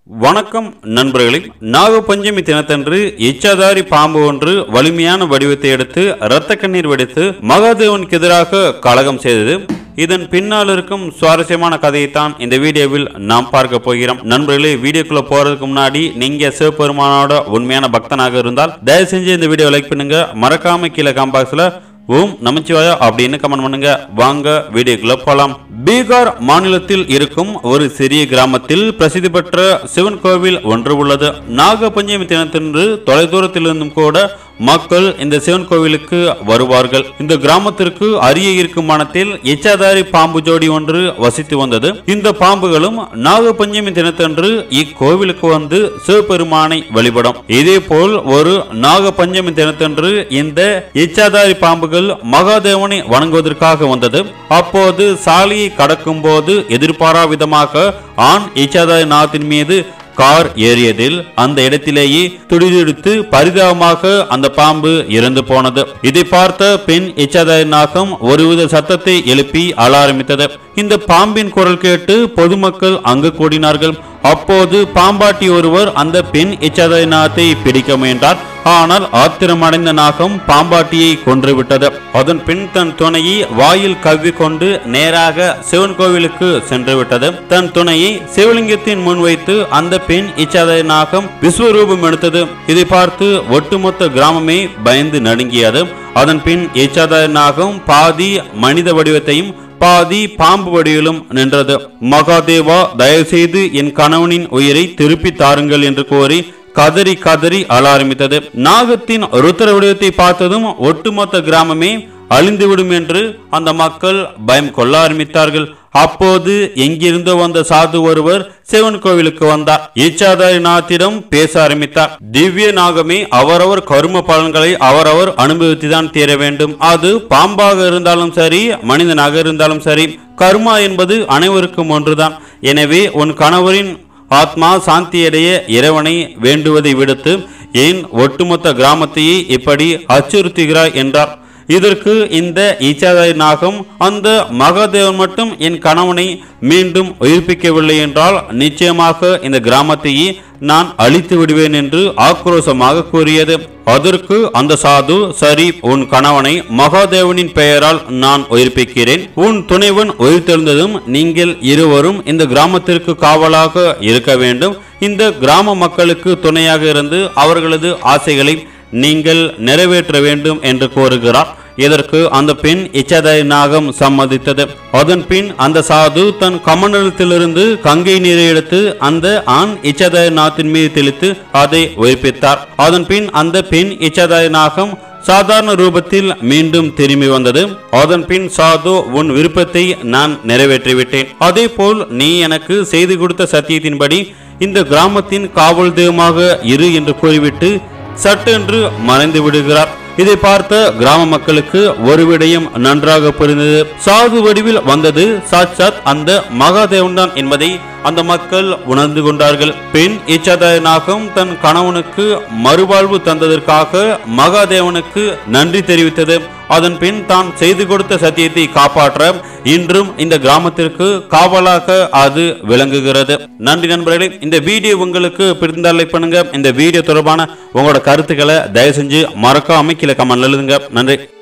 வணக்கம் நண்பர்களே நாகபஞ்சமி தினத்தன்று இச்சாதாரி பாம்பு ஒன்று வலிமையான வடிவத்தை எடுத்து இரத்த கண்ணீர் வெடித்து மகாதேவனுக்கு எதிராக கலகம் செய்தது இதன் பின்னால் இருக்கும் சுவாரஸ்யமான கதையைத்தான் இந்த வீடியோவில் நாம் பார்க்க போகிறோம் நண்பர்களே வீடியோக்குள்ள போறதுக்கு முன்னாடி நீங்க சிவபெருமானோட உண்மையான பக்தனாக இருந்தால் தயவு செஞ்சு இந்த வீடியோ லைக் பண்ணுங்க மறக்காம கீழே காம்பாக்ஸ்ல ஓம் நமச்சிவாயா அப்படின்னு கமெண்ட் பண்ணுங்க வாங்க வீடியோக்குள்ள போலாம் பீகார் மாநிலத்தில் இருக்கும் ஒரு சிறிய கிராமத்தில் பிரசித்தி பெற்ற சிவன் கோவில் ஒன்று உள்ளது நாக பஞ்சமி தினத்தன்று தொலைதூரத்திலிருந்தும் கூட மக்கள் இந்த சிவன் கோவிலுக்கு வருவார்கள் இந்த கிராமத்திற்கு அருகே இருக்கும் மனத்தில் எச்சாதாரி பாம்பு ஜோடி ஒன்று வசித்து வந்தது இந்த பாம்புகளும் நாக பஞ்சமி தினத்தன்று இக்கோவிலுக்கு வந்து சிவபெருமானை வழிபடும் இதே போல் ஒரு நாக பஞ்சமி தினத்தன்று இந்த எச்சாதாரி பாம்புகள் மகாதேவனை வணங்குவதற்காக வந்தது அப்போது சாலையை கடக்கும் போது எதிர்பாரா விதமாக ஆண் எச்சாதாரி நாகத்தின் மீது கார் ஏறியதில் அந்த இடத்திலேயே துடிதுடித்து பரிதாபமாக அந்த பாம்பு இறந்து போனது இதை பார்த்த பெண் எச்சாதாரி நாகம் ஒருவித சத்தத்தை எழுப்பி அழ ஆரம்பித்தது இந்த பாம்பின் குரல் கேட்டு பொதுமக்கள் அங்கு கூடினார்கள் அப்போது பாம்பாட்டி ஒருவர் அந்த பெண் எச்சாதாரி நாகத்தை பிடிக்க முயன்றார் ஆனால் ஆத்திரமடைந்த நாகம் பாம்பாட்டியை கொன்றுவிட்டது அதன் பின் தன் துணையை வாயில் கவ்வி கொண்டு நேராக சிவன் கோவிலுக்கு சென்று விட்டது தன் துணையை சிவலிங்கத்தின் முன் வைத்து அந்த பெண் இச்சாதாரி நாகம் விஸ்வரூபம் எடுத்தது இதை பார்த்து ஒட்டுமொத்த கிராமமே பயந்து நடுங்கியது அதன் பின் இச்சாதாரி நாகம் பாதி மனித வடிவத்தையும் பாதி பாம்பு வடிவிலும் நின்றது மகாதேவா தயவு செய்து என் கணவனின் உயிரை திருப்பி தாருங்கள் என்று கோரி கதறி கதறி அழ ஆரம்பித்தது நாகத்தின் ருத்ர வடிவத்தை பார்த்ததும் ஒட்டுமொத்த கிராமமே அழிந்துவிடும் என்று அந்த மக்கள் பயம் கொள்ள ஆரம்பித்தார்கள் அப்போது எங்கிருந்தோ வந்த சாது ஒருவர் சிவன் கோவிலுக்கு வந்தார் ஈச்சாதாரி நாத்திடம் பேச ஆரம்பித்தார் திவ்ய நாகமே அவரவர் கரும பலன்களை அவரவர் அனுபவித்துதான் தீர வேண்டும் அது பாம்பாக இருந்தாலும் சரி மனிதனாக இருந்தாலும் சரி கர்மா என்பது அனைவருக்கும் ஒன்றுதான் எனவே உன் கணவரின் ஆத்மா சாந்தியடைய இறைவனை வேண்டுவதை விடுத்து ஏன் ஒட்டுமொத்த கிராமத்தையே இப்படி அச்சுறுத்துகிறாய் என்றார் இதற்கு இந்த ஈச்சாதாரி நாகம் அந்த மகாதேவன் மட்டும் என் கணவனை மீண்டும் உயிர்ப்பிக்கவில்லை என்றால் நிச்சயமாக இந்த கிராமத்தையே நான் அழித்து விடுவேன் என்று ஆக்ரோஷமாக கூறியது அதற்கு அந்த சாது சரி உன் கணவனை மகாதேவனின் பெயரால் நான் உயிர்ப்பிக்கிறேன் உன் துணைவன் உயிர்த்தெழுந்ததும் நீங்கள் இருவரும் இந்த கிராமத்திற்கு காவலாக இருக்க வேண்டும் இந்த கிராம மக்களுக்கு துணையாக இருந்து அவர்களது ஆசைகளை நீங்கள் நிறைவேற்ற வேண்டும் என்று கோருகிறார் இதற்கு அந்த பெண் இச்சதாரி நாகம் சம்மதித்தது அதன் பின் அந்த சாது தன் கமண்டலத்திலிருந்து கங்கை நீரை எடுத்து அந்த ஆண் இச்சதாரி நாத்தின் மீது தெளித்து அதை உயிர்ப்பித்தார் அதன் பின் அந்த பெண் இச்சதாரி நாகம் சாதாரண ரூபத்தில் மீண்டும் திரும்பி வந்தது அதன் பின் சாது உன் விருப்பத்தை நான் நிறைவேற்றிவிட்டேன் அதே போல் நீ எனக்கு செய்து கொடுத்த சத்தியத்தின்படி இந்த கிராமத்தின் காவல் தெய்வமாக இரு என்று கூறிவிட்டு சட்டென்று மறைந்து விடுகிறார் இதை பார்த்த கிராம மக்களுக்கு ஒரு விடயம் நன்றாக புரிந்தது சாது வடிவில் வந்தது சாட்சாத் அந்த மகாதேவன் தான் என்பதை அந்த மக்கள் உணர்ந்து கொண்டார்கள் பெண் இச்சாதாரி நாகம் தன் கணவனுக்கு மறுவாழ்வு தந்ததற்காக மகாதேவனுக்கு நன்றி தெரிவித்தது அதன் பின் தான் செய்து கொடுத்த சத்தியத்தை காப்பாற்ற இன்றும் இந்த கிராமத்திற்கு காவலாக அது விளங்குகிறது நன்றி நண்பர்களே இந்த வீடியோ உங்களுக்கு பிடிந்தால் லைக் பண்ணுங்க இந்த வீடியோ தொடர்பான உங்களோட கருத்துக்களை தயவு செஞ்சு மறக்காம கீழே கமெண்ட்ல எழுதுங்க நன்றி